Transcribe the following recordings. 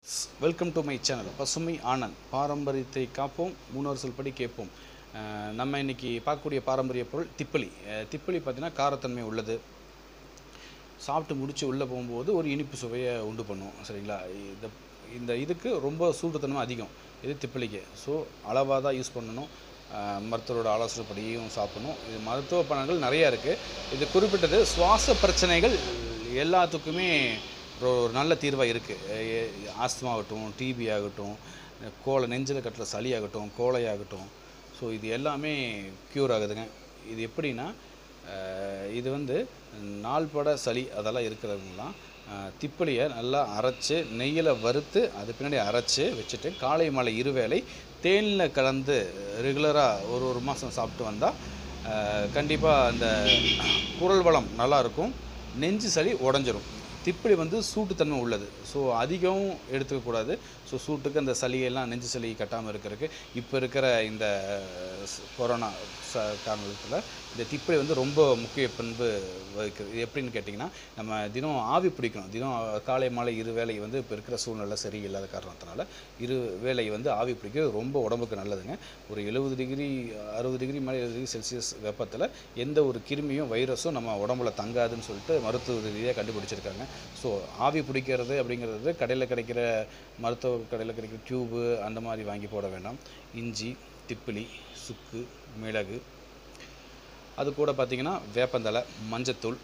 welcome to my channel பசுமை ஆனந்த் பாரம்பரியத்தை காப்போம் முன்னோர் சொல்படி கேட்போம் அஹ் நம்ம இன்னைக்கு பார்க்கக்கூடிய பாரம்பரிய பொருள் திப்பலி அஹ் திப்பலி பார்த்தீங்கன்னா காரத்தன்மை உள்ளது சாப்பிட்டு முடிச்சு உள்ளே போகும்போது ஒரு இனிப்பு சுவையை உண்டு பண்ணும் சரிங்களா இந்த இந்த இதுக்கு ரொம்ப சூடுத்தன்மை அதிகம் இது திப்பலிக்கு ஸோ அளவாக தான் யூஸ் பண்ணணும் அஹ் மருத்துவரோட ஆலோசனைப்படியும் சாப்பிடணும் இது மருத்துவ பலன்கள் நிறையா இருக்குது இது குறிப்பிட்டது சுவாச பிரச்சனைகள் எல்லாத்துக்குமே ஒரு ஒரு நல்ல தீர்வாக இருக்குது ஆஸ்துமா ஆகட்டும் டிபி ஆகட்டும் கோலை நெஞ்சில் கட்டுற சளி ஆகட்டும் கோலை ஆகட்டும் ஸோ இது எல்லாமே க்யூர் ஆகுதுங்க இது எப்படின்னா அஹ் இது வந்து நாள்பட சளி அதெல்லாம் இருக்கிறவங்கலாம் திப்பலியை நல்லா அரைச்சு நெய்யில் வறுத்து அது பின்னாடி அரைச்சு வச்சுட்டு காலை மாலை இருவேளை தேனில் கலந்து ரெகுலராக ஒரு ஒரு மாதம் சாப்பிட்டு வந்தால் கண்டிப்பாக அந்த குரல் வளம் நல்லா இருக்கும் நெஞ்சு சளி உடஞ்சிரும் திப்பலி வந்து சூட்டுத்தன்மை உள்ளது ஸோ அதிகம் எடுத்துக்கக்கூடாது ஸோ சூட்டுக்கு அந்த சளியெல்லாம் நெஞ்சு சளி கட்டாமல் இருக்கிறதுக்கு இப்போ இருக்கிற இந்த ஸ்- கொரோனா ச காரணத்தில் இந்த திப்பலி வந்து ரொம்ப முக்கிய பண்பு வகிக்குது இது எப்படின்னு கேட்டிங்கன்னா நம்ம தினம் ஆவி பிடிக்கணும் தினம் காலை மாலை இரு வேளை வந்து இப்போ இருக்கிற சூழ்நிலை சரியில்லாத காரணத்தினால இரு வேளை வந்து ஆவி பிடிக்கிறது ரொம்ப உடம்புக்கு நல்லதுங்க ஒரு எழுபது டிகிரி அறுபது டிகிரி மேலே எழுபது டிகிரி செல்சியஸ் வெப்பத்தில் எந்த ஒரு கிருமியும் வைரஸும் நம்ம உடம்புல தங்காதுன்னு சொல்லிட்டு மருத்துவ ரீதியாக கண்டுபிடிச்சிருக்காங்க ஸோ ஆவி பிடிக்கிறது அப்படிங்கிறது கடையில் கிடைக்கிற மருத்துவ கடையில் கிடைக்கிற டியூபு அந்த மாதிரி வாங்கி போட வேண்டாம் இஞ்சி திப்பிலி சுக்கு மிளகு அது கூட பார்த்திங்கன்னா வேப்பந்தழை மஞ்சத்தூள்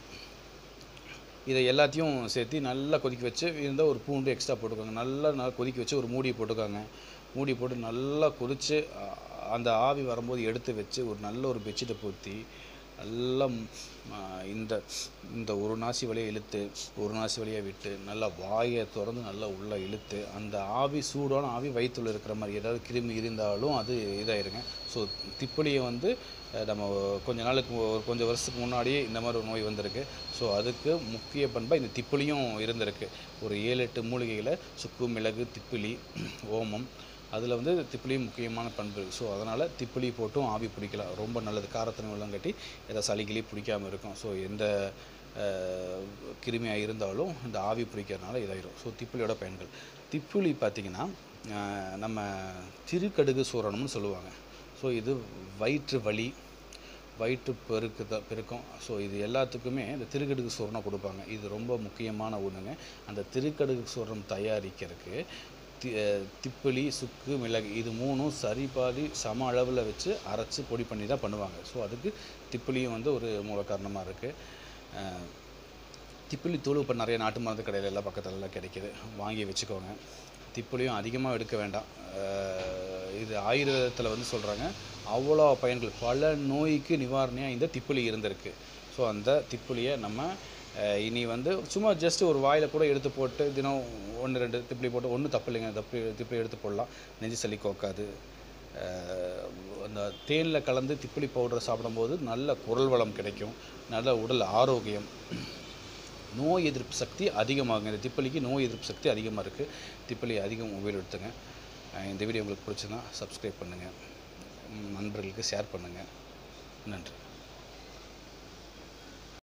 இதை எல்லாத்தையும் சேர்த்து நல்லா கொதிக்க வச்சு இருந்தால் ஒரு பூண்டு எக்ஸ்ட்ரா போட்டுக்கோங்க நல்லா நல்லா கொதிக்க வச்சு ஒரு மூடி போட்டுக்கோங்க மூடி போட்டு நல்லா கொதித்து அந்த ஆவி வரும்போது எடுத்து வச்சு ஒரு நல்ல ஒரு பெட்ஷீட்டை போற்றி நல்லா ம், ஆ, இந்த இந்த ஒரு நாசி வழியை இழுத்து ஒரு நாசி வழியாக விட்டு நல்லா வாயை திறந்து நல்லா உள்ளே இழுத்து அந்த ஆவி சூடான ஆவி வயிற்றுல இருக்கிற மாதிரி ஏதாவது கிருமி இருந்தாலும் அது இதாயிருங்க ஸோ திப்பலியை வந்து அஹ், நம்ம கொஞ்ச நாளுக்கு மு- ஒரு கொஞ்சம் வருஷத்துக்கு முன்னாடியே இந்த மாதிரி ஒரு நோய் வந்திருக்கு ஸோ அதுக்கு முக்கிய பண்பாக இந்த திப்பிலியும் இருந்திருக்கு ஒரு ஏழு எட்டு மூலிகைகளை சுக்கு மிளகு திப்பிலி ஓமம் அதில் வந்து திப்பிலியும் முக்கியமான பண்பு ஸோ அதனால் திப்பிலி போட்டும் ஆவி பிடிக்கலாம் ரொம்ப நல்லது காரத்தனை வெள்ளம் கட்டி ஏதாவது சளிகளி பிடிக்காமல் இருக்கும் ஸோ எந்த அஹ், கிருமியாக இருந்தாலும் இந்த ஆவி பிடிக்கிறதுனால இதாயிரும் ஸோ திப்பிலியோட பயன்கள் திப்பிலி பார்த்திங்கன்னா அஹ், நம்ம திருக்கடுகு சூரணம்னு சொல்லுவாங்க ஸோ இது வயிற்று வலி வயிற்று பெருக்கு த பெருக்கம் ஸோ இது எல்லாத்துக்குமே இந்த திருக்கடுகு சூரணம் கொடுப்பாங்க இது ரொம்ப முக்கியமான ஒன்றுங்க அந்த திருக்கடுகு சூரணம் தயாரிக்கிறதுக்கு தி அஹ் திப்பிலி சுக்கு மிளகு இது மூணும் சரி பாதி சம அளவில் வச்சு அரைச்சி பொடி பண்ணி தான் பண்ணுவாங்க ஸோ அதுக்கு திப்பிலியும் வந்து ஒரு மூல காரணமாக இருக்குது திப்பிலி தூள் இப்போ நிறைய நாட்டு மருந்து கடையில எல்லாம் பக்கத்துல எல்லாம் கிடைக்கிது வாங்கி வச்சுக்கோங்க திப்பிலியும் அதிகமாக எடுக்க வேண்டாம் அஹ் இது ஆயுர்வேதத்தில் வந்து சொல்கிறாங்க அவ்வளோ பயன்கள் பல நோய்க்கு நிவாரணியாக இந்த திப்பிலி இருந்திருக்கு ஸோ அந்த திப்பிலியை நம்ம அஹ் இனி வந்து சும்மா ஜஸ்ட் ஒரு வாயில் கூட எடுத்து போட்டு தினம் ஒன்று ரெண்டு திப்பிலி போட்டு ஒன்றும் தப்பு இல்லைங்க தப்பு திப்பிலி எடுத்து போடலாம் நெஞ்சு சளி கோக்காது அஹ் அந்த தேனில் கலந்து திப்பிலி பவுடரை சாப்பிடும்போது நல்ல குரல் வளம் கிடைக்கும் நல்ல உடல் ஆரோக்கியம் நோய் எதிர்ப்பு சக்தி அதிகமாகுங்க இந்த திப்பலிக்கு நோய் எதிர்ப்பு சக்தி அதிகமாக இருக்குது திப்பலி அதிகம் உபயோகப்படுத்துங்க அஹ் இந்த வீடியோ உங்களுக்கு பிடிச்சதுன்னா சப்ஸ்கிரைப் பண்ணுங்கள் நண்பர்களுக்கு ஷேர் பண்ணுங்கள் நன்றி